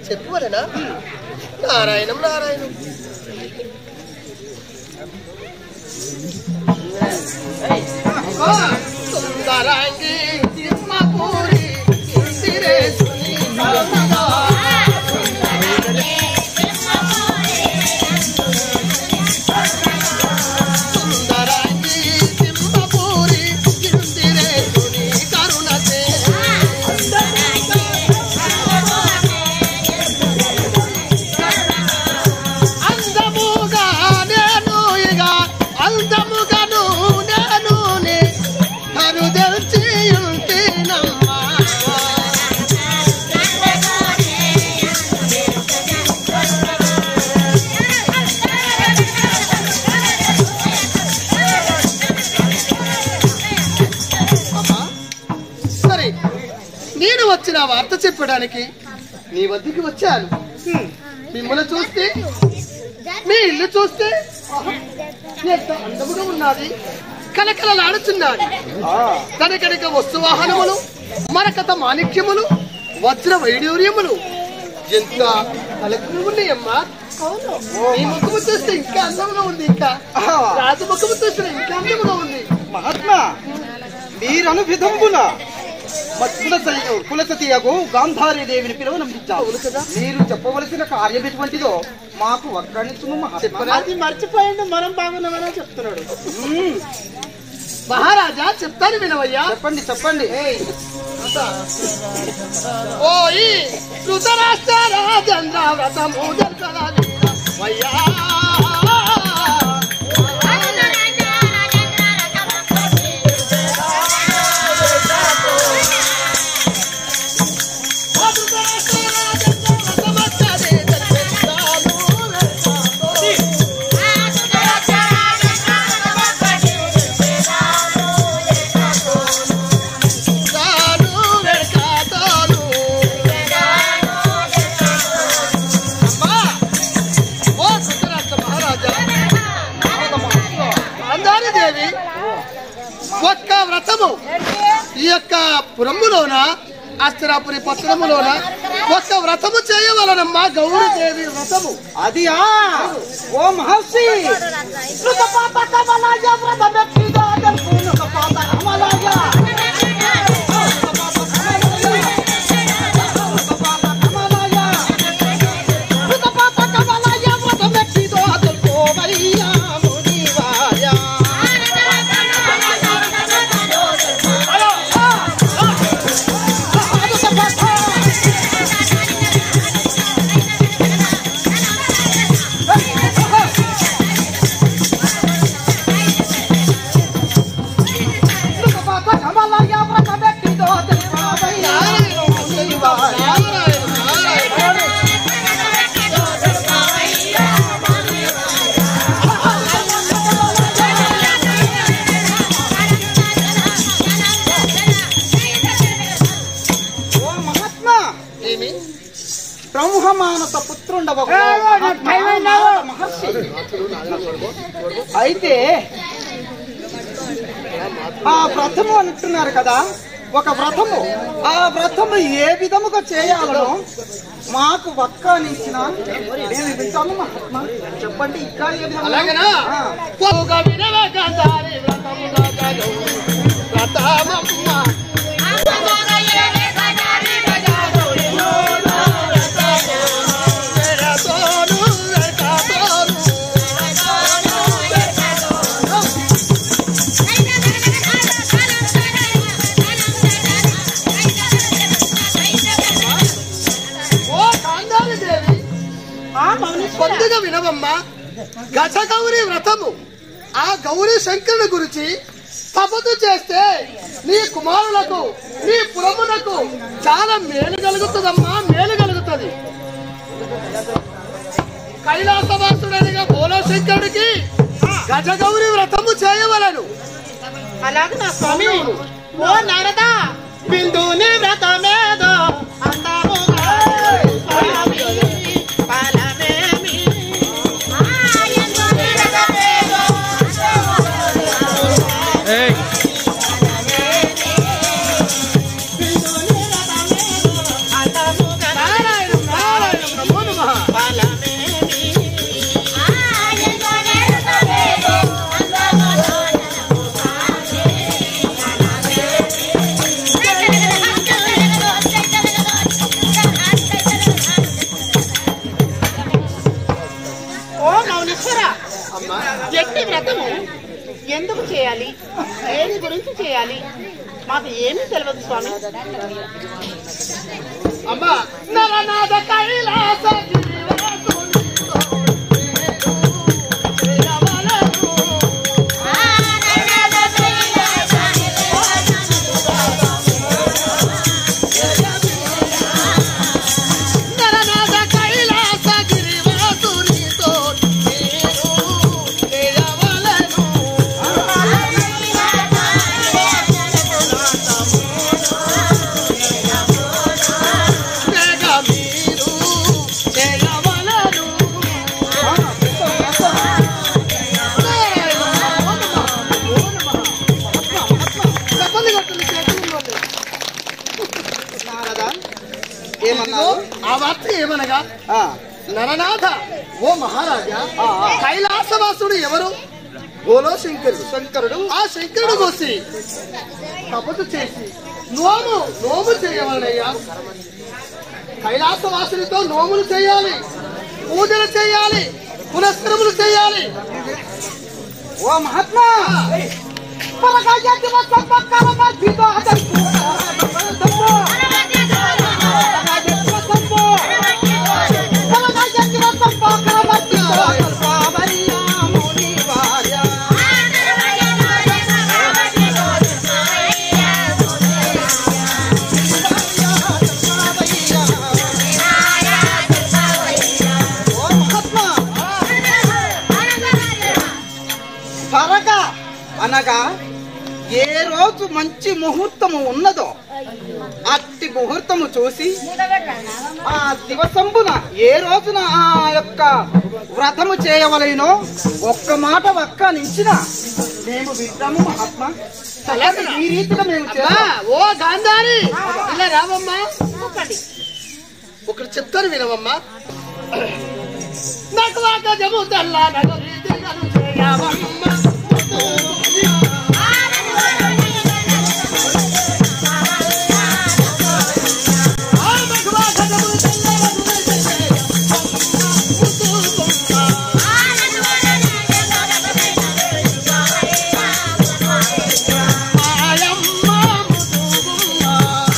చెప్పవలనా నారాయణం నారాయణం సుందరాంగి తిమ్మపూరి ఇందిరేశుని కరుణగా. సుందరాంగి తిమ్మపూరి ఇందిరేశుని కరుణతే. అందముగా నేను ఇక అందముగాను నేను నీ కరుదెల్చి ఉంటేనమ్మా అమ్మా, సరే నేను వచ్చిన వార్త చెప్పడానికి నీ వద్దకు వచ్చాను మిమ్మల్ని చూస్తే మీ ఇల్లు చూస్తే ఆహా, ఎంత అందముగా ఉన్నది కలకలలాడుచున్నది తనకనిక వస్తు వాహనములు మరకత మాణిక్యములు వజ్ర వైడూర్యములు ఎంత కలకలు ఉన్నాయమ్మా ఈ ముఖము చూస్తే ఇంకా అందంగా ఉంది ఇంకా రాజు ముఖము చూస్తే ఇంకా అందంగా ఉంది మహాత్మా మీరను విధంబున కులసతియగు గాంధారీ దేవిని పిలువనంపించావు అవును కదా? మీరు చెప్పవలసిన కార్యం ఎటువంటిదో మాకు ఒక్కనిచ్చును మహాత్మా చెప్పరా? అది మర్చిపోయిండు మనం బాగున్నామని చెప్తున్నాడు మ్మ్. మహారాజా చెప్తాను వినవయ్యా చెప్పండి చెప్పండి ఓయి ధృతరాష్ట్ర రాజేంద్ర వ్రతము వయ్యా దేవి ఒక్క వ్రతము ఈ యొక్క పురములోన అస్తిరాపురి పట్టణములోన ఒక్క వ్రతము చేయవలనమ్మా గౌరీదేవి వ్రతము అది ఆ ఓ మహర్షి కృతపాత కమలాయ వ్రతమెక్కిదాదం కృతపాత కమలాయ. కృతపాత కమలాయ వ్రతమెక్కిదాదం కోవయ్య మునివాయ. కృతపాత కమలాయ వ్రతమెక్కిదాదం కోవయ్య మునివాయ. ఓ మహాత్మా ఏమి బ్రహ్మమానస పుత్రుండవకు మహర్షి అయితే ఆ వ్రతము అంటున్నారు కదా ఒక వ్రతము ఆ వ్రతము ఏ విధముగా చేయాలనో మాకు వక్కానిచ్చిన నేను వింటాను మహాత్మా చెప్పండి ఇంకా ఏమన్నా? అలాగనా ఆ. పోగా వినవే గంధారి వ్రతముగా గౌరీ వ్రతమమ్మ వెరతోను వెరతోను ఓ గాంధారి దేవి కొద్దిగా వినవమ్మా గజ గౌరి వ్రతము ఆ గౌరీ శంకరుని గురించి తపస్సు చేస్తే నీ కుమారులకు నీ పురమునకు చాలా మేలు కలుగుతుందమ్మా మేలు కలుగుతుంది కైలాసవాసుడనిగా బోలో శంకరుడికి గజ గౌరి వ్రతము చేయవలను అలాగే నా స్వామి ఓ నారదా బిందుని వ్రతమేదో అందాముగా ఫలమేమి అందాముగా నారాయణ నారాయణ అమ్మా ఎట్టి వ్రతము ఎందుకు చేయాలి దేని గురించి చేయాలి మాకు ఏమీ తెలియదు స్వామి అమ్మా నరనాథ కైలాస నరనాథ కైలాస గిరివాసునితో నేను చేయవలెను. తెగ మీరు చేయవలెను. చెప్పండి కొట్టండి, చేతులు కొట్టండి. నారదా ఇదిగో, ఏమన్నావు ఆ వార్త ఏమనగా ఆ, నరనాథ ఓ మహారాజా ఆ, ఆ. కైలాసవాసుడు ఎవరు గోలో శంకరుడు శంకరుడు ఆ శంకరుడు కోసి తపస్సు చేసి నోము నోము చేయవలనయ్యా కైలాసవాసునితో నోములు చేయాలి పూజలు చేయాలి పునస్కరములు చేయాలి ఓ మహాత్మా పరగాయతి వసంత కరమర్ధితో హతంతు. పరగాయతి వసంత. పరగాయతి వసంత కరమర్ధితో కల్పావయ్యాముని వార్య. ఓ మహాత్మా పరగ అనగా ఏ రోజు మంచి ముహూర్తము ఉన్నదో అట్టి ముహూర్తము చూసి ఆ దివసంబున ఏ రోజున ఆ యొక్క వ్రతము చేయవలెనో ఒక్క మాట ఒక్క నించిన మేము వింటాము మహాత్మా అలాగే ఈ రీతిగా మేము అమ్మా, చేస్తాం ఓ గాంధారి ఇలా రావమ్మా చెప్పండి ఒకటి చెప్తాను వినవమ్మా నాకు వాక జము తెల్లా నగరి దిగను చేయవమ్మ. ఆ నాకు వాక జము తెల్లా నగరి దిగను చేయవమ్మ. ఆయమ్మ ముదుగుమ్మ.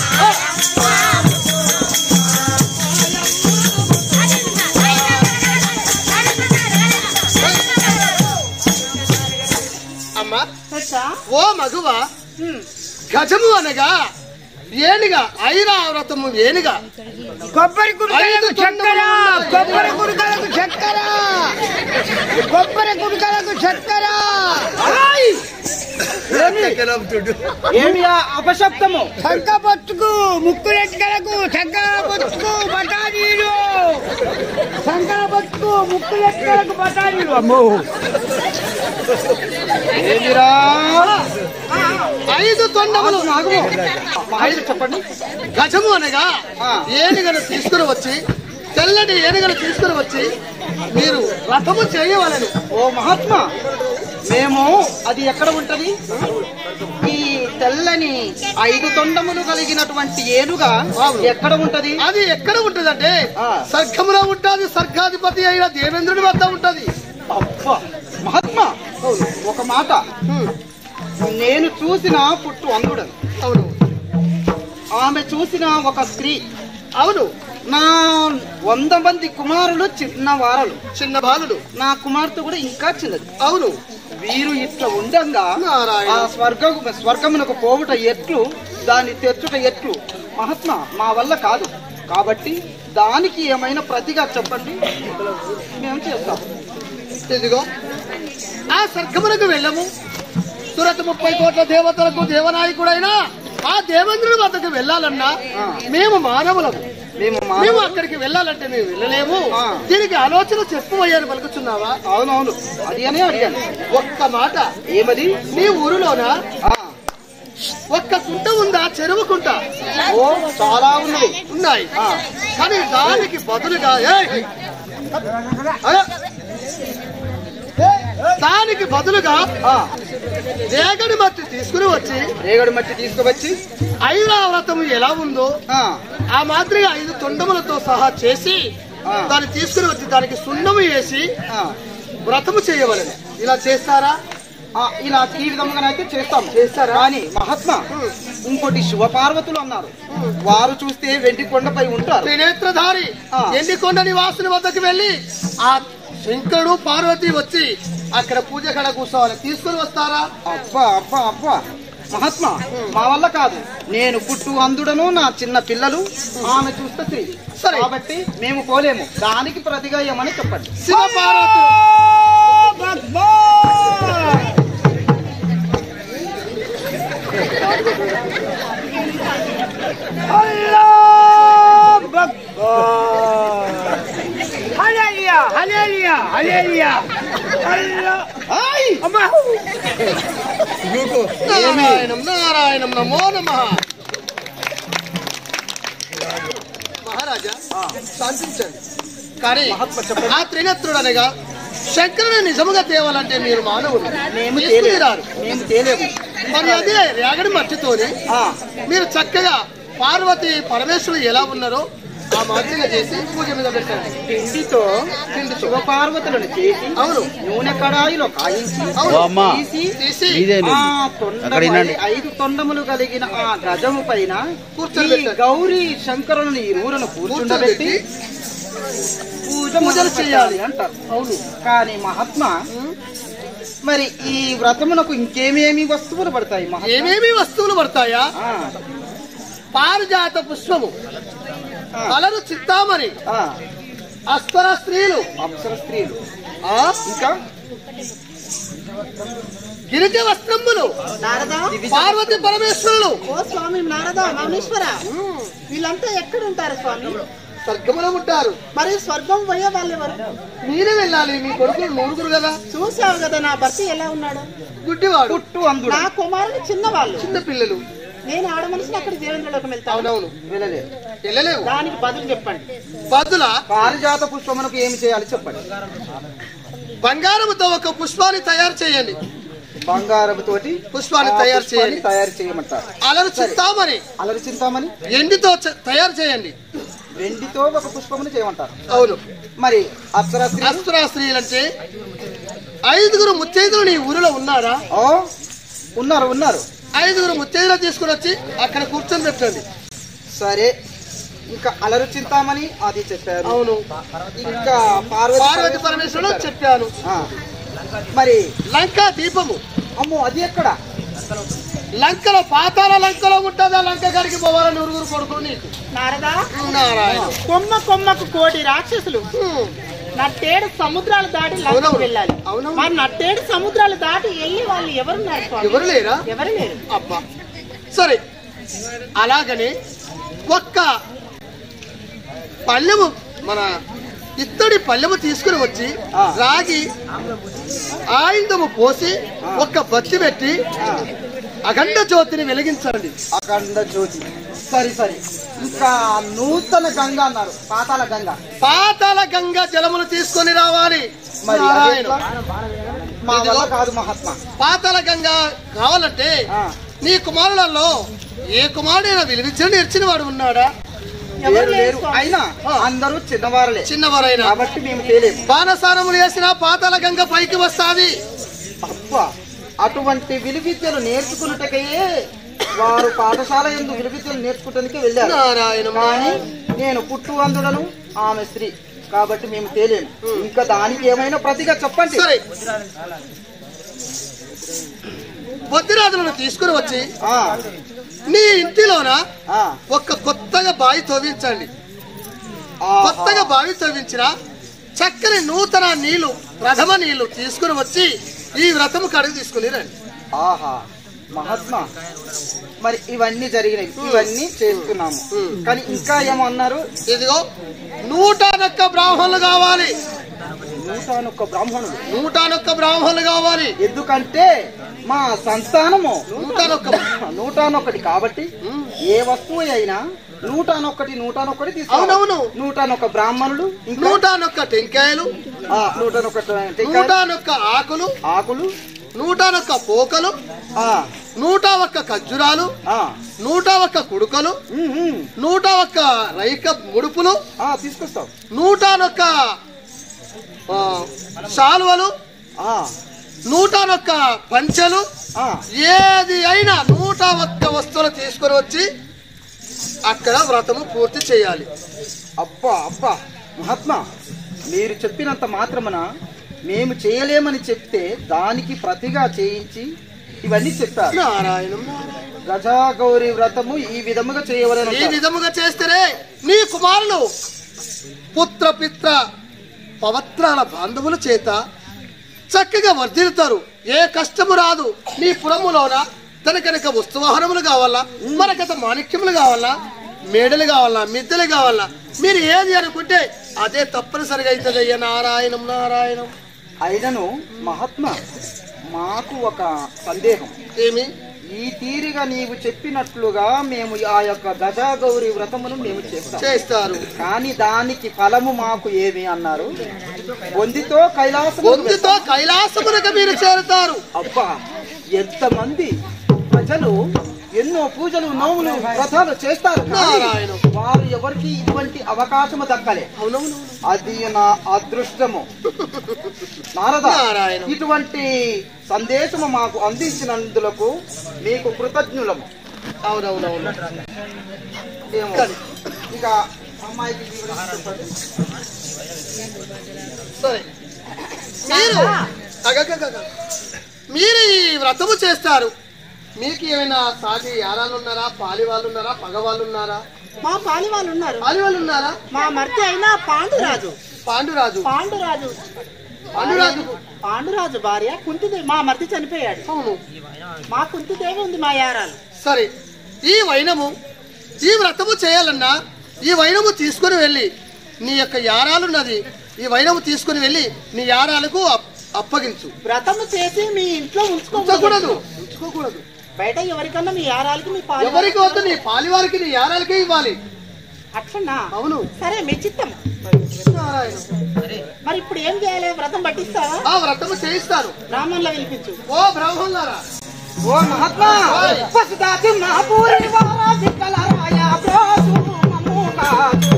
అమ్మా అచ్చా ఓ మగువ గజము అనగా ఏనుగా ఐరావ్రతము ఏనుగా కొబ్బరి కుడుకలకు ఐదు చక్కెర తొండములు కొబ్బరి కుడుకలకు చక్కెర కొబ్బరి కుడుకలకు చక్కెర ఏమి ఆ అపశబ్దము శంక బొత్తుకు ముక్కు లెక్కలకు శంకర బొత్తుకు బఠానీలు శంకర బొత్తుకు ముక్కు లెక్కలకు బఠానీలు అమ్మో ఏమిరా ఐదు తొండములు నాగము మహేష్ చెప్పండి గజము అనగా ఆ. ఏనుగను తీసుకుని వచ్చి తెల్లటి ఏనుగను తీసుకుని వచ్చి మీరు రథము చేయవలను ఓ మహాత్మా మేము అది ఎక్కడ ఉంటది ఈ తెల్లని ఐదు తొండములు కలిగినటువంటి ఏనుగా అవును. ఎక్కడ ఉంటది అది ఎక్కడ ఉంటదంటే ఆ. సర్గములో ఉంటది సర్గాధిపతి అయిన దేవేంద్రుడి వద్ద ఉంటది అబ్బా మహాత్మా ఒక మాట హ్మ్. నేను చూసిన పుట్టు అందుడను అవును ఆమె చూసిన ఒక స్త్రీ అవును నా వంద మంది కుమారులు చిన్న వారలు చిన్న బాలుడు నా కుమార్తె కూడా ఇంకా చిన్నది అవును వీరు ఇట్లా ఉండంగా నారాయణ. ఆ స్వర్గ స్వర్గమునకు పోవుట ఎట్లు దాన్ని తెచ్చుట ఎట్లు మహాత్మా మా వల్ల కాదు కాబట్టి దానికి ఏమైనా ప్రతిగా చెప్పండి మేము చేస్తాం ఇదిగో ఆ సర్గమునకు వెళ్ళము సురత ముప్పై కోట్ల దేవతలకు దేవనాయకుడైన ఆ దేవేంద్రుడి వద్దకు వెళ్ళాలన్నా ఆ. మేము మానవులము మేము మా మేము అక్కడికి వెళ్ళాలంటే మేము వెళ్ళలేము ఆ. దీనికి ఆలోచన చెప్పబోయారు పలుకుతున్నావా అవునవును అది అనే అడిగాను ఒక్క మాట ఏమది నీ ఊరిలోన ఆ, ఒక్క కుంట ఉందా చెరువు కుంట ఓ చాలా ఉన్నది ఉన్నాయి ఆ. కానీ దానికి బదులుగా ఏయ్! అయ్యో! దానికి బదులుగా ఆ, రేగడి మట్టి తీసుకుని వచ్చి రేగడి మట్టి తీసుకువచ్చి ఐరావ్రతం ఎలా ఉందో ఆ, ఆ మాదిరిగా ఐదు తొండములతో సహా చేసి ఆ. దాన్ని తీసుకుని వచ్చి దానికి సున్నము వేసి ఆ, వ్రతము చేయవలెను ఇలా చేస్తారా ఆ, ఇలా ఈ విధముగానైతే చేస్తాం చేస్తారా కానీ మహాత్మా ఇంకోటి శివపార్వతులు అన్నారు వారు చూస్తే వెండి కొండపై ఉంటారు త్రినేత్రధారి ఆ. ఎండికొండ నివాసుని వద్దకు వెళ్ళి ఆ శంకరుడు పార్వతి వచ్చి అక్కడ పూజ కడ కూర్చోవాలి తీసుకొని వస్తారా అబ్బా అబ్బా అబ్బా మహాత్మా మా వల్ల కాదు నేను పుట్టు అందుడను నా చిన్న పిల్లలు ఆమె చూస్తే స్త్రీ సరే. కాబట్టి మేము పోలేము దానికి ప్రతిగా ఏమని చెప్పండి శివ పార్వతి హల్లెలూయా హల్లెలూయా హల్లెలూయా అల్లా ఆయ్! అమ్మా నారాయణం నారాయణం నమో నమ మహారాజా శాంతించండి కానీ మహాత్మ చెప్పండి. ఆ త్రినేత్రుడు అనగా శంకరుని నిజముగా తేవాలంటే మీరు మానవులు మేము తీసుకురారు తేలేము మేము తేలేము మరి అదే రేగడి మట్టితోని ఆ, మీరు చక్కగా పార్వతి పరమేశ్వరుడు ఎలా ఉన్నారో ఆ మాదిరిగా చేసి పూజ మీద పెట్టండి పిండితో శివపార్వతులను చేసి అవును నూనె కడాయిలో కాయించి అవును అమ్మా. తీసి తీసి ఇదేను ఆ అక్కడ తొండమై వినండి. ఐదు తొండములు కలిగిన ఆ గజము పైన కూర్చోబెట్టారు. ఈ గౌరీ శంకరుని ఇరువులను కూర్చుండబెట్టి కూర్చోబెట్టి పూజ పూజలు మొదలు చేయాలి. చేయాలి అంటారు అవును కానీ మహాత్మా మరి ఈ వ్రతమునకు ఇంకేమేమి వస్తువులు పడతాయి మహాత్మా ఏమేమి వస్తువులు పడతాయా ఆ, పారిజాత పుష్పము ఆ, కలరు చిత్తామణి ఆ, అస్వర స్త్రీలు అప్సర స్త్రీలు ఆ ఇంకా గిరిజ వస్త్రములు నారదా పార్వతి పరమేశ్వరులు ఓ స్వామి నారదా మౌనేశ్వర వీళ్ళంతా ఎక్కడ ఉంటారు స్వామి స్వర్గములో ఉంటారు మరి స్వర్గం పోయే వాళ్ళు ఎవరు మీరే వెళ్ళాలి మీ కొడుకులు నూరుగురు కదా చూసావు కదా నా భర్త ఎలా ఉన్నాడు గుడ్డివాడు పుట్టు అందుడు నా కుమారుడు చిన్నవాళ్ళు చిన్న పిల్లలు నేను ఆడ మనిషిని అక్కడ దేవేంద్రలోకి వెళ్తాను అవునవును వెళ్ళలేదు వెళ్ళలేవు దానికి బదులు చెప్పండి బదుల పారిజాత పుష్పమునకు ఏమి చేయాలి చెప్పండి బంగారముతో ఒక పుష్పాన్ని తయారు చేయండి బంగారము తోటి పుష్పాన్ని ఆ తయారు పుష్పాన్ని చేయండి తయారు చేయమంటారు అలరు చిత్తామని అలరి చింతామని ఎండితో చ- తయారు చేయండి వెండితో ఒక పుష్పమును చేయమంటారు అవును మరి అప్సర స్త్రీ అస్త్రా స్త్రీలంటే ఐదుగురు ముత్తైదులు నీ ఊరిలో ఉన్నారా ఓ ఉన్నారు ఉన్నారు ఐదుగురు ముత్తైదులు తీసుకుని వచ్చి అక్కడ కూర్చొని పెట్టండి సరే ఇంకా అలరు చింతామని అది చెప్పారు అవును ఇంకా పార్వతి పార్వతి పరమేశ్వరుడు చెప్పాను ఆ. మరి లంకా దీపము అమ్మో అది ఎక్కడ లంకలో పాతాల లంకలో ఉంటుందా లంక గడికి పోవాలని ఉరుగురు కొడుకు నీకు నారదా నారాయణ కొమ్మ కొమ్మకు కోటి రాక్షసులు హ్మ్. నట్టేడు సముద్రాలు దాటి లంకకు అవునవును. వెళ్ళాలి అవునవును. మరి నట్టేడు సముద్రాలు దాటి వెళ్ళి వాళ్ళు ఎవరున్నారు స్వామి ఎవరు లేరా ఎవరు లేరు అబ్బా సరే అలాగనే ఒక్క పళ్ళెము మన ఇత్తడి పళ్ళెము తీసుకుని వచ్చి ఆ. రాగి ఆయుధము పోసి ఒక్క బత్తి పెట్టి అఖండ జ్యోతిని వెలిగించండి అఖండ జ్యోతి సరి సరి ఇంకా నూతన గంగ అన్నారు పాతాల గంగ పాతాల గంగ జలమును తీసుకొని రావాలి మరి అది నారాయణ ఎట్లా? మా వల్ల కాదు మహాత్మా పాతాల గంగ కావాలంటే ఆ. నీ కుమారులలో ఏ కుమారుడైనా విలువించిన నేర్చిన వాడు ఉన్నాడా ఎవరు లేరు లేరు లేరు స్వామి. అయినా ఆ. అందరూ చిన్నవారులే చిన్నవారైనా కాబట్టి మేము తేలేము బాణసారములు వేసిన పాతాల గంగ పైకి వస్తాది అబ్బా అటువంటి విలువిద్యలు నేర్చుకున్నటకయే వారు పాఠశాల ఎందు విలువిద్యలు నేర్చుకుంటానికి వెళ్ళారు నారాయణ కానీ నేను పుట్టు అందుడను ఆమె స్త్రీ కాబట్టి మేము తేలేము ఇంకా దానికి ఏమైనా ప్రతిగా చెప్పండి సరే బొద్దిరాజులను తీసుకుని వచ్చి ఆ, నీ ఇంటిలోన ఆ, ఒక కొత్తగా బావి తవ్వించండి ఆహా. కొత్తగా బావి తవ్వించిన చక్కని నూతన నీళ్లు ప్రథమ నీళ్లు తీసుకుని వచ్చి ఈ వ్రతము కడుగు తీసుకుని రండి ఆహా మహాత్మా మరి ఇవన్నీ జరిగినవి ఇవన్నీ చేస్తున్నాము ఉమ్. కానీ ఇంకా ఏమన్నారు ఇదిగో నూటనొక్క బ్రాహ్మణులు కావాలి నూటానొక్క బ్రాహ్మణుడు నూటనొక్క బ్రాహ్మణులు కావాలి ఎందుకంటే మా సంతానము నూటనొక్క నూటానొక్కటి కాబట్టి ఉమ్. ఏ వస్తువు అయినా నూటానొక్కటి నూటానొక్కటి తీసుకోవాలి అవునవును. నూటానొక్క బ్రాహ్మణుడు ఇంకా నూటనొక్క టెంకాయలు ఆ, నూటానొక్క టెంకాయ, నూటనొక్క ఆకులు ఆకులు నూటనొక్క పోకలు ఆ, నూట ఒక్క ఖర్జురాలు ఆ, నూట ఒక్క కుడుకలు ఉమ్, ఉమ్, నూట ఒక్క రైక ముడుపులు ఆ, తీసుకొస్తాం నూటనొక్క ఆ, శాలువలు ఆ, నూటనొక్క పంచెలు ఆ, ఏది అయినా నూట ఒక్క వస్తువులు తీసుకొని వచ్చి అక్కడ వ్రతము పూర్తి చేయాలి అబ్బా అబ్బా మహాత్మా మీరు చెప్పినంత మాత్రమున మేము చేయలేమని చెప్తే దానికి ప్రతిగా చేయించి ఇవన్నీ చెప్పారు నారాయణం నారాయణం. గజా గౌరి వ్రతము ఈ విధముగా చేయవలని ఈ విధముగా చేస్తేనే నీ కుమారులు పుత్ర పిత్ర పవత్రాల బాంధవుల చేత చక్కగా వర్ధిల్లుతారు ఏ కష్టము రాదు నీ పురములోన తనకనక వస్తువాహనములు కావాలా మనకత మాణిక్యములు కావాలా మేడలు కావాలా మిద్దెలు కావాలా మీరు ఏది అనుకుంటే అదే తప్పనిసరిగా అవుతుంది అయ్యా నారాయణం నారాయణం అయినను మహాత్మా మాకు ఒక సందేహం ఏమి ఈ తీరిగా నీవు చెప్పినట్లుగా మేము ఆ యొక్క గజా గౌరి వ్రతమును మేము చేస్తాం చేస్తారు కానీ దానికి ఫలము మాకు ఏమి అన్నారు బొందితో కైలాసం గొంతుతో కైలాసమునకు మీరు చేరుతారు అబ్బా ఎంతమంది ప్రజలు ఎన్నో పూజలు నోములు వ్రతాలు చేస్తారు కానీ నారాయణ. వారు ఎవరికి ఇటువంటి అవకాశము దక్కలే అవునవును అది నా అదృష్టము నారద నారాయణ. ఇటువంటి సందేశము మాకు అందించినందులకు మీకు కృతజ్ఞులము అవునవునవును ఏమో కానీ. ఇక అమ్మాయికి వివరించి చెప్పండి. సరే మీరు అగగగగ. మీరు ఈ వ్రతము చేస్తారు మీకు ఏమైనా సాటి యారాలు ఉన్నారా పాలి వాళ్ళు ఉన్నారా పగ వాళ్ళు ఉన్నారా మా పాలి వాళ్ళు ఉన్నారు పాలి వాళ్ళు ఉన్నారా మా మర్తి అయినా పాండురాజు పాండురాజు పాండురాజు పాండురాజు పాండురాజు భార్య కుంతిదేవి మా మర్తి చనిపోయాడు అవును మా కుంతిదేవి ఉంది మా యారాలు సరే ఈ వైనము ఈ వ్రతము చేయాలన్నా ఈ వైనము తీసుకొని వెళ్ళి నీ యొక్క యారాలున్నది ఈ వైనము తీసుకొని వెళ్ళి నీ యారాలకు అప్- అప్పగించు వ్రతము చేసి మీ ఇంట్లో ఉంచకూడదు ఉంచుకోకూడదు ఉంచుకోకూడదు బయట ఎవరికన్నా మీ యారాలకి మీ పాలి ఎవరికి వద్దు నీ పాలివారికి నీ యారాలకే ఇవ్వాలి అట్లనా అవును సరే మీ చిత్తం నారాయణ. మరి ఇప్పుడు ఏం చేయాలి వ్రతం పట్టిస్తావా ఆ వ్రతము చేయిస్తారు బ్రాహ్మణుల పిలిపించు ఓ బ్రాహ్మణులారా ఓ మహాత్మా పశుదాతి మహాపూరి వారాసి కలరాయ ప్రోసు మమ్ము కాదు.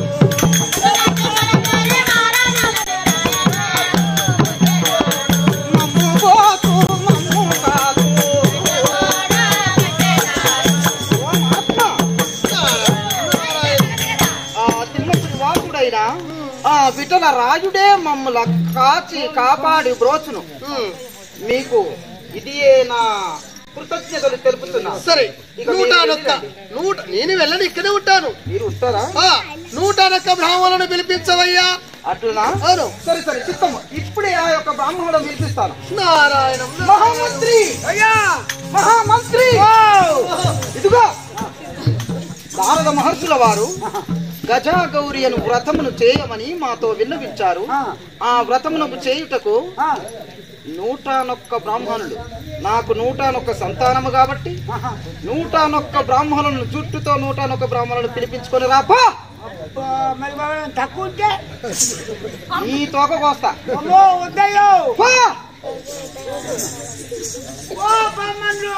మమ్ము పోసు మమ్ము కాదు. ఓ మహాత్మా ఆ తిమ్మపురి వాసుడైన ఆ విఠల రాజుడే మమ్మల కాచి కాపాడి బ్రోచును ఉమ్, మీకు ఇది నా కృతజ్ఞతలు తెలుపుతున్నా సరే ఇక నూట మీరు నొక్క నూట నేను వెళ్ళని ఇక్కడే ఉంటాను మీరు ఉంటారా ఆ నూట నొక్క బ్రాహ్మణులను పిలిపించవయ్యా అట్లనా అవును సరే సరే చిత్తము ఇప్పుడే ఆ యొక్క బ్రాహ్మణుడు పిలిపిస్తాను నారాయణం మహామంత్రి అయ్యా మహామంత్రి ఇదిగో నారద మహర్షుల వారు గజా గౌరి అను వ్రతమును చేయమని మాతో విన్నవించారు ఆ వ్రతమునకు చేయుటకు నూట నొక్క బ్రాహ్మణులు నాకు నూట నొక్క సంతానము కాబట్టి నూట నొక్క బ్రాహ్మణులను జుట్టుతో నూట నొక్క బ్రాహ్మణులను పిలిపించుకొని రాపా అబ్బా, మరి వాళ్ళని తక్కువ ఉంటే ఈ తోక కోస్తా అమ్మో వద్దయ్యో పా! ఓ బ్రాహ్మణులు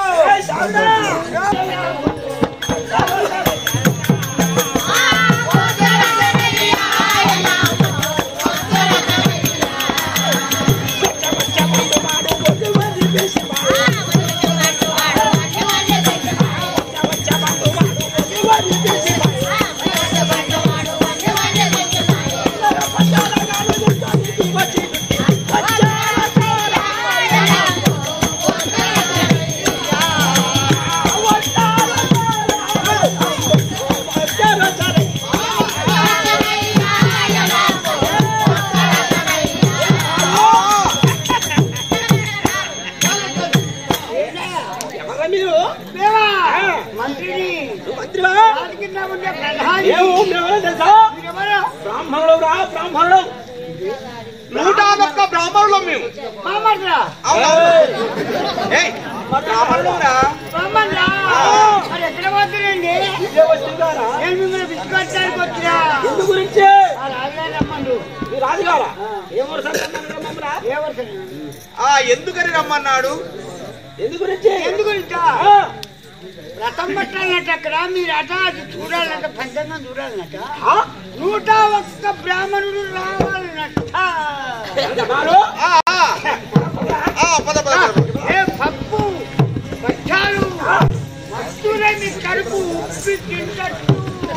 ఎవరా మీరు దేవా మంత్రిని మంత్రివా కింద ఉండే ప్రధాని ఏమో మీరెవరో తెలుసా మీరెవరు? బ్రాహ్మణుడు రా బ్రాహ్మణుడు నూట నొక్క బ్రాహ్మణులు మేము మామర్రా ఏయ్, బ్రాహ్మణులురా. మామర్రా మరి ఎక్కడ పోతున్నాండి ఇదే వచ్చిందారా నేను మిమ్మల్ని విసుకొచ్చడానికి వచ్చినా ఎందు గురించి ఆ రాజుగారు రమ్మండు మీ రాజుగారా ఏం వరుస మమ్మల్ని ఏ వరకు ఆ ఎందుకని రమ్మన్నాడు ఎందు గురించి ఎందుకు ఇంకా ఆ, రథం పట్టాలన్నట్టు అక్కడ మీరు అట అది చూడాలంట పంచంగం చూడాలన్నట ఆ, నూట ఒక్క బ్రాహ్మణుడు రావాలన్నట్ట ఎంతకాలం? ఆ, ఆ, పద పద పద ఏ పప్పు బచ్చాలు వస్తువులని కడుపు ఉప్పి తింటట్టు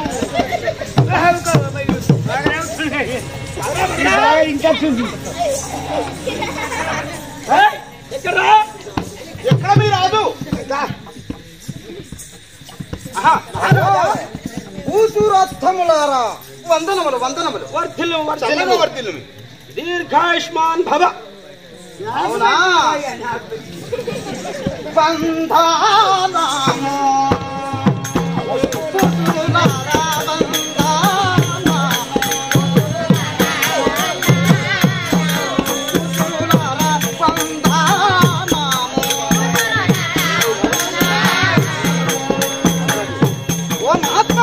ఇంకా చూసి ఎక్కడ మీ రాదు కూతురర్థములారా వందనములు వందనములు వర్ధిల్లు చల్లగా వర్ధిల్లు వర్తిల్లు దీర్ఘాయుష్మాన్ భవ అవునా బంధానాము కూతురులారా బంధానాము. కూతురులారా బంధానాము. ఓ మహాత్మా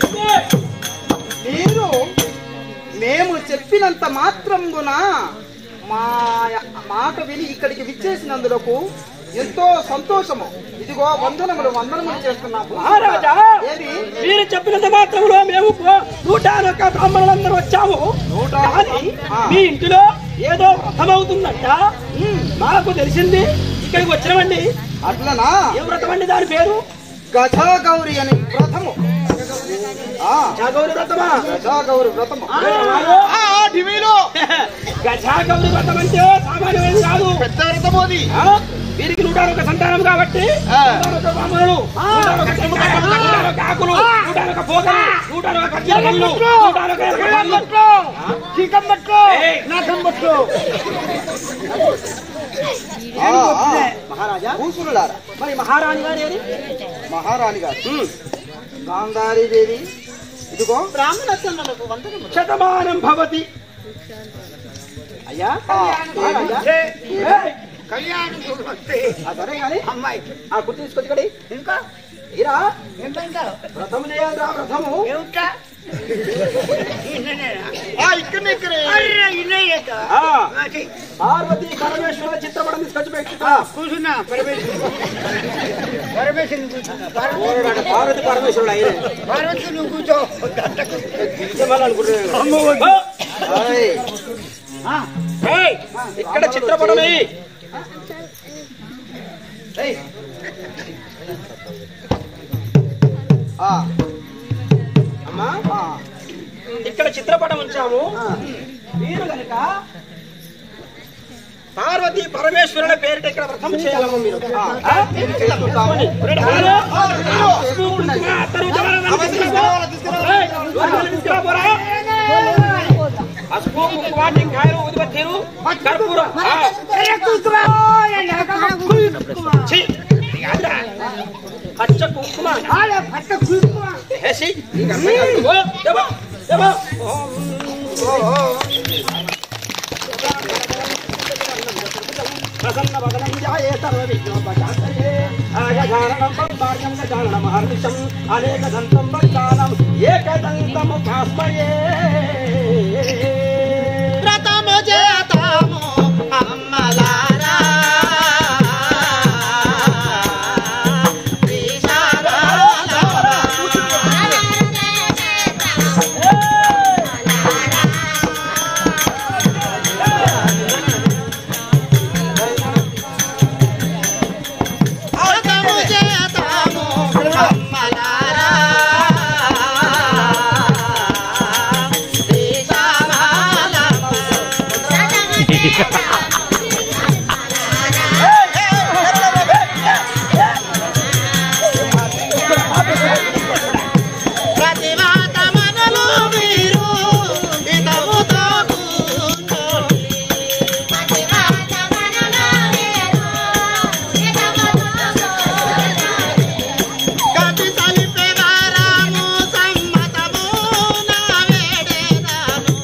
మీరు మేము చెప్పినంత మాత్రంగున మా మాట విని ఇక్కడికి విచ్చేసినందులకు ఎంతో సంతోషము ఇదిగో వందనములు వందనములు చేస్తున్నాము మహారాజా ఏది మీరు చెప్పినంత మాత్రంలో మేము పో- నూట ఒక్క బ్రాహ్మణులందరూ వచ్చాము కానీ మీ ఇంటిలో ఏదో వ్రతమవుతుందంట మాకు తెలిసింది ఇక్కడికి వచ్చినామండి అట్లనా ఏం వ్రతం అండి దాని పేరు గజా గౌరి అని వ్రతము ఆ, గౌరి వ్రతమా గజా గౌరి వ్రతము గజాగౌరి వ్రతం అంటే సామాన్యమైనది కాదు పెద్ద వ్రతము అది ఆ? వీరికి నూట ఒక సంతానం కాబట్టి నూట ఒక బ్రాహ్మణులు నూట ఒక చెంబుకాయలు, నూట ఒక ఆకులు నూట ఒక పోగలు నూట ఒక కజ్జాలు నూట ఒక ఎర్రగడ్డలు. చీకం పట్టు ఏయ్. నాకం పట్టు ఆ, ఆ, మహారాజా కూతురులారా మరి మహారాణి గారు ఏది మహారాణి గారు గాంధారీ దేవి ఇదిగో బ్రాహ్మణోత్తములకు వందనములు శతమానం భవతి అయ్యా ఆ, మహారాజా ఏయ్, కళ్యాణం చూడవస్తే ఆ, సరే కానీ అమ్మాయికి ఆ కుర్చీ తీసుకొచ్చి ఇక్కడి. ఇంకా ఇరా ఏంటంటే వ్రతము చేయాలి రా వ్రతము ఏమిటా ఇన్ననేనా ఇక్కడ ఇక్కడే అర్రే ఇన్నే చేత ఆ, పార్వతీ పరమేశ్వర చిత్రపటం తీసుకొచ్చి పెట్టు కూర్చున్నా పరమేశ్వరు పరమేశ్వరుని కూర్చున్నా పార్వతి పరమేశ్వరుడు అయ్యే పార్వతి నువ్వు కూర్చో ఆయ్. ఏయ్, ఇక్కడ చిత్రపటం వేయి. ఏయ్. ఆ, అమ్మా ఆ, ఇక్కడ చిత్రపటం ఉంచాము మీరు కనుక పార్వతి పరమేశ్వరుల పేరిట ఇక్కడ వ్రతం చేయాలమ్మ మీరు ఆ? చేస్తుంటాము. రెండు హాలు, పసుపు, కుంకుమ, అత్తరు, జవరాలు తీసుకురాపో. ఏయ్, జవరాలు తీసుకురాపోరా. పసుపు కుంకుమ టెంకాయలు ఊదిబత్తీలు కర్పూరం ఆ. ఛీ, ఇది కాదురా. పచ్చ కుంకుమ వేసి నీకు అర్థం కాదు. ఓ, దేవా, దేవా. ప్రసన్న వదనం ధ్యాయే సర్వ విఘ్నోపశాంతయే ఆగజాననం పంపార్యం గజాననమహర్నిశం అనేకదంతం వక్రానం ఏకదంతముఖాస్మయే వ్రతము చేతాము అమ్మలారా వ్రతము చేతాము అమ్మలారా ప్రతివాత మనలు మీరు ఇతముతో కూర్చోండి. గతి సలిపే వారాము సమ్మతము నా వేడేదాను.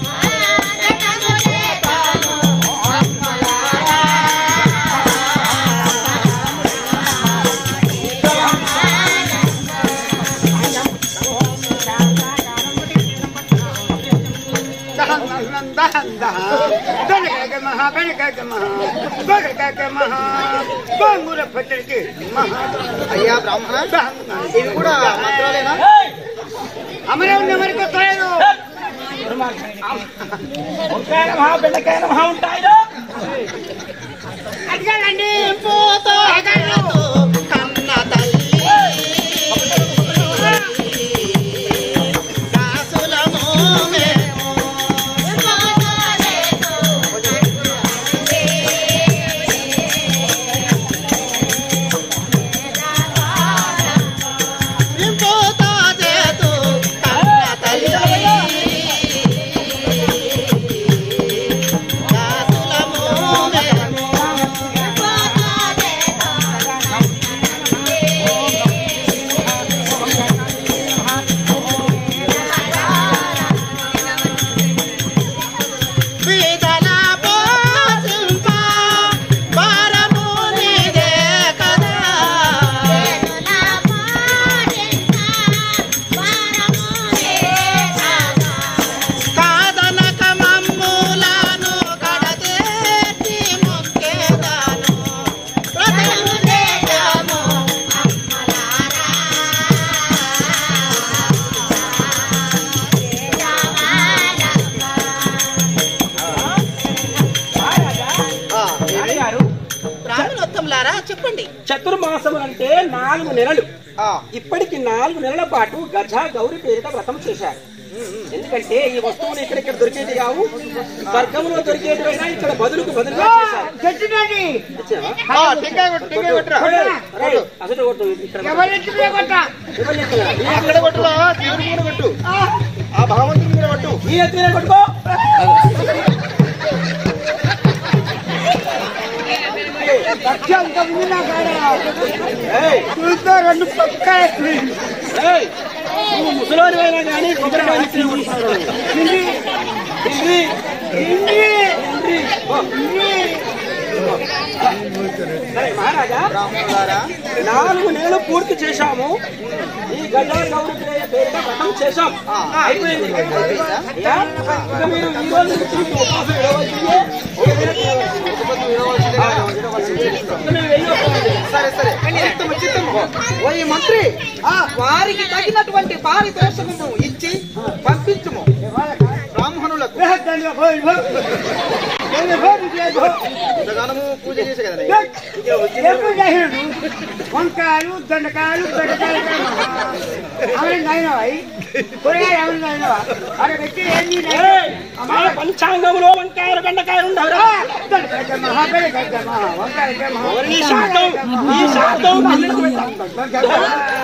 గోంగూర పచ్చడికి అయ్యా బ్రాహ్మణ ఇవి కూడా మంత్రాలేనా అమరవుని అమరిక తయారు వంకాయ మహా బెండకాయ మహా ఉంటాయిరా పట్టుకెళ్ళండి పోతా కన్న తల్లి దాసులము మేము పోతా చేతు కన్న తల్లి దాసులము మేము విదల పోసింప భారము నీదే కదా కాదనక మమ్ములను కడతేటి మొక్కేదాను వ్రతము చేశాము నాన్నగారు బ్రాహ్మణోత్తములారా చెప్పండి చతుర్మాసములు అంటే నాలుగు నెలలు ఇప్పటికి నాలుగు నెలల పాటు గజ గౌరి పేరిట వ్రతం చేశారు ఎందుకంటే ఈ వస్తువులు ఇక్కడ ఇక్కడ దొరికేది కావు స్వర్గంలో దొరికేటివైనా ఇక్కడ బదులుకు బదులుగా చేశారు చెట్టునండి ఇచ్చావా? రేయ్, రేయ్, అసలు కొట్టు ఇక్కడ ఎవరు ఎత్తుకునే కొట్ట ఎవరు చెప్తున్నారు? నీ అక్కడ కొట్టురా దేవుని కూడా కొట్టు ఆ భగవంతుని కూడా కొట్టు నీ ఎత్తునే కొట్టుకో లక్ష అంత ఉంది నా కాడ ఏయ్, చూస్తే రెండు పక్క ఏయ్, నువ్వు ముసలోని అయినా కానీ కొబ్బరికాయ ఇచ్చి కొడుతున్నావు. ఇండి ఇంద్రి, ఇండి ఇంద్రి, ఓ. సరే మహారాజా బ్రాహ్మణులారా నాలుగు నెలలు పూర్తి చేశాము ఈ గడ్డ గౌరి పేరు పేరిట వ్రతం చేశాం అయిపోయింది అయ్యా, ఇక మీరు ఈ రోజు నుంచి ఉపవాసం విడవలసిందే. ఇక మేము వెళ్ళిపోవాలి. సరే సరే చిత్తము చిత్తము ఓ ఈ మంత్రి వారికి తగినటువంటి పారితోషకము ఇచ్చి పంపించుము బ్రాహ్మణులకు ఇంతగానము పూజ చేసే కదా వంకాయలు దొండకాయలు బెండకాయలు అవన్నీ అయినవాయి కూరగాయలు అవన్నీ అయినవా అక్కడ పెట్టి ఏంది ఏయ్, మా పంచాంగంలో వంకాయలు బెండకాయలు ఉండవురా ఈ శాతం ఈ శాతం పిల్లలకు పెట్టాలి.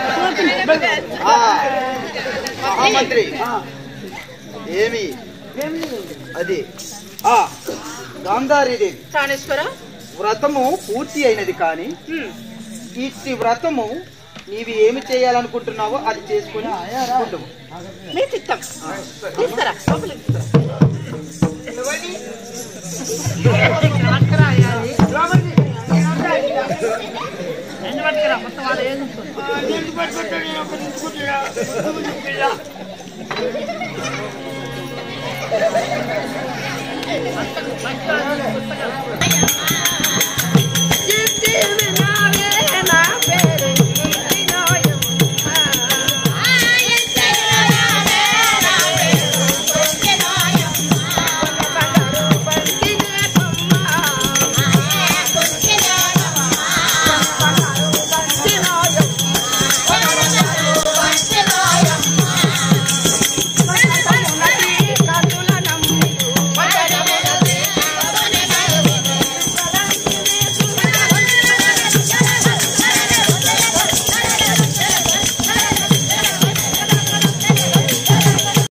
మహామంత్రి ఏమి అది ఆ, గాంధారీదేవి ప్రాణేశ్వర వ్రతము పూర్తి అయినది కానీ ఇట్టి వ్రతము నీవి ఏమి చేయాలనుకుంటున్నావో అది చేసుకుని ఉండుము. మీ చిత్తం తీసుకురా లోపలికి తీసుకురా. నేను